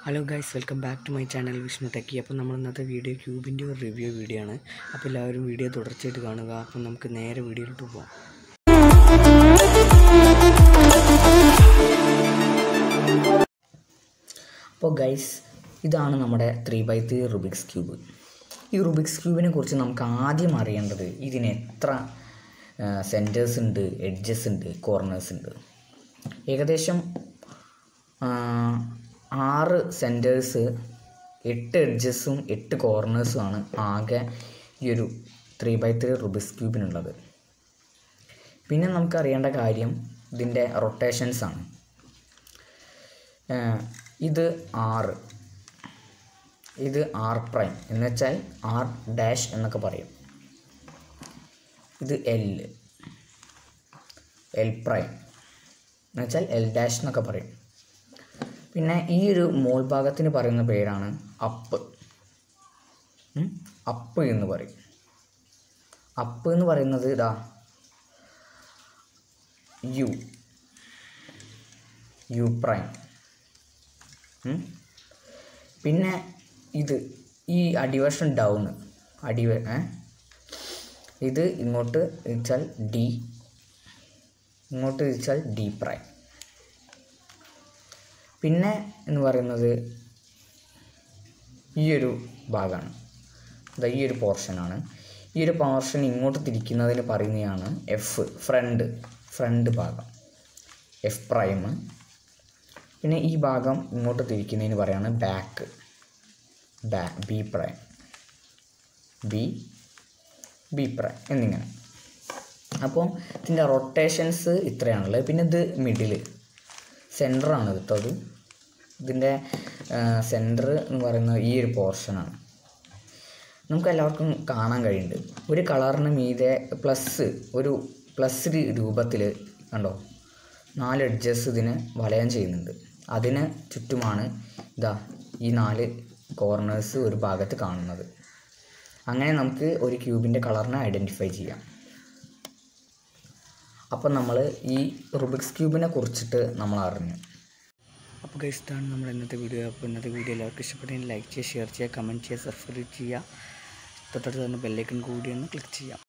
Hello guys welcome back to my channel Vishnu techie അപ്പോൾ നമ്മൾ ഇന്നത്തെ വീഡിയോ ക്യൂബിൻ്റെ ഒരു റിവ്യൂ വീഡിയോ ആണ് അപ്പോൾ എല്ലാവരും വീഡിയോ തുടർച്ചയായിട്ട് കാണുക അപ്പോൾ നമുക്ക് നേരെ വീഡിയോയിലോട്ട് പോകാം അപ്പോൾ ഗൈസ് ഇതാണ് നമ്മുടെ three by three Rubik's cube ഈ റുബിക്സ് ക്യൂബിനെ കുറിച്ച് നമുക്ക് ആദ്യം അറിയേണ്ടത് ഇതിന് എത്ര സെൻറ്റേഴ്സ് ഉണ്ട് എഡ്ജസ് ഉണ്ട് കോർണേഴ്സ് ഉണ്ട് ഏകദേശം ആ, ആറ് സെൻറ്റേഴ്സ് എട്ട് എഡ്ജസും എട്ട് കോർണേഴ്സും ആണ് ആകെ ഈ ഒരു ത്രീ ബൈ ത്രീ റുബിക്സ് ക്യൂബിനുള്ളത് പിന്നെ നമുക്ക് അറിയേണ്ട കാര്യം ഇതിൻ്റെ റൊട്ടേഷൻസ് ആണ് ഏഹ് ഇത് ആറ് ഇത് ആർ പ്രൈം എന്ന് വെച്ചാൽ ആർ ഡാഷ് എന്നൊക്കെ പറയും ഇത് എൽ എൽ പ്രൈം എന്ന് വെച്ചാൽ എൽ ഡാഷ് എന്നൊക്കെ പറയും പിന്നെ ഈ ഒരു മോൾ ഭാഗത്തിന് പറയുന്ന പേരാണ് അപ്പ് ഉം? അപ്പ് എന്ന് പറയും അപ്പ് എന്ന് പറയുന്നത് ഇതാ യു യു പ്രൈം ഉം? പിന്നെ ഇത് ഈ അടിവശം ഡൗൺ അടി ഏ? ഇത് ഇങ്ങോട്ട് തിരിച്ചാൽ ഡി ഇങ്ങോട്ട് തിരിച്ചാൽ ഡി പ്രൈം പിന്നെ എന്ന് പറയുന്നത് ഈ ഒരു ഭാഗമാണ് ദാ ഈ ഒരു പോർഷനാണ് ഈ ഒരു പോർഷൻ ഇങ്ങോട്ട് തിരിക്കുന്നതിന് പറയുന്നതാണ് എഫ് ഫ്രണ്ട് ഫ്രണ്ട് ഭാഗം എഫ് പ്രൈം പിന്നെ ഈ ഭാഗം ഇങ്ങോട്ട് തിരിക്കുന്നതിന് പറയാണ് ബാക്ക് ബാ B prime B B prime എന്നിങ്ങനെ അപ്പോൾ ഇതിൻ്റെ റൊട്ടേഷൻസ് ഇത്രയാണുള്ളത് പിന്നെ ഇത് മിഡിൽ സെൻറ്ററാണ് കേട്ടോ അത് ഇതിൻ്റെ സെൻറ്റർ എന്ന് പറയുന്നത് ഈ ഒരു പോർഷനാണ് നമുക്ക് എല്ലാവർക്കും കാണാൻ കഴിയുന്നുണ്ട് ഒരു കളറിന് മീതെ പ്ലസ് ഒരു പ്ലസ് രൂപത്തിൽ കണ്ടോ നാല് എഡ്ജസ് ഇതിന് വലയം ചെയ്യുന്നുണ്ട് അതിന് ചുറ്റുമാണ് ഇതാ ഈ നാല് കോർണേഴ്സ് ഒരു ഭാഗത്ത് കാണുന്നത് അങ്ങനെ നമുക്ക് ഒരു ക്യൂബിൻ്റെ കളറിനെ ഐഡൻറ്റിഫൈ ചെയ്യാം അപ്പം നമ്മൾ ഈ റുബിക്സ് ക്യൂബിനെ കുറിച്ചിട്ട് നമ്മൾ അറിഞ്ഞു അപ്പോൾ ഗൈസ് ഇതാണ് നമ്മുടെ ഇന്നത്തെ വീഡിയോ അപ്പോൾ ഇന്നത്തെ വീഡിയോ എല്ലാവർക്കും ഇഷ്ടപ്പെട്ടെങ്കിൽ ലൈക്ക് ചെയ്യുക ഷെയർ ചെയ്യുക കമൻറ്റ് ചെയ്യുക സബ്സ്ക്രൈബ് ചെയ്യുക തൊട്ടടുത്ത് തന്നെ ബെല്ലൈക്കൺ കൂടി ഒന്ന് ക്ലിക്ക് ചെയ്യാം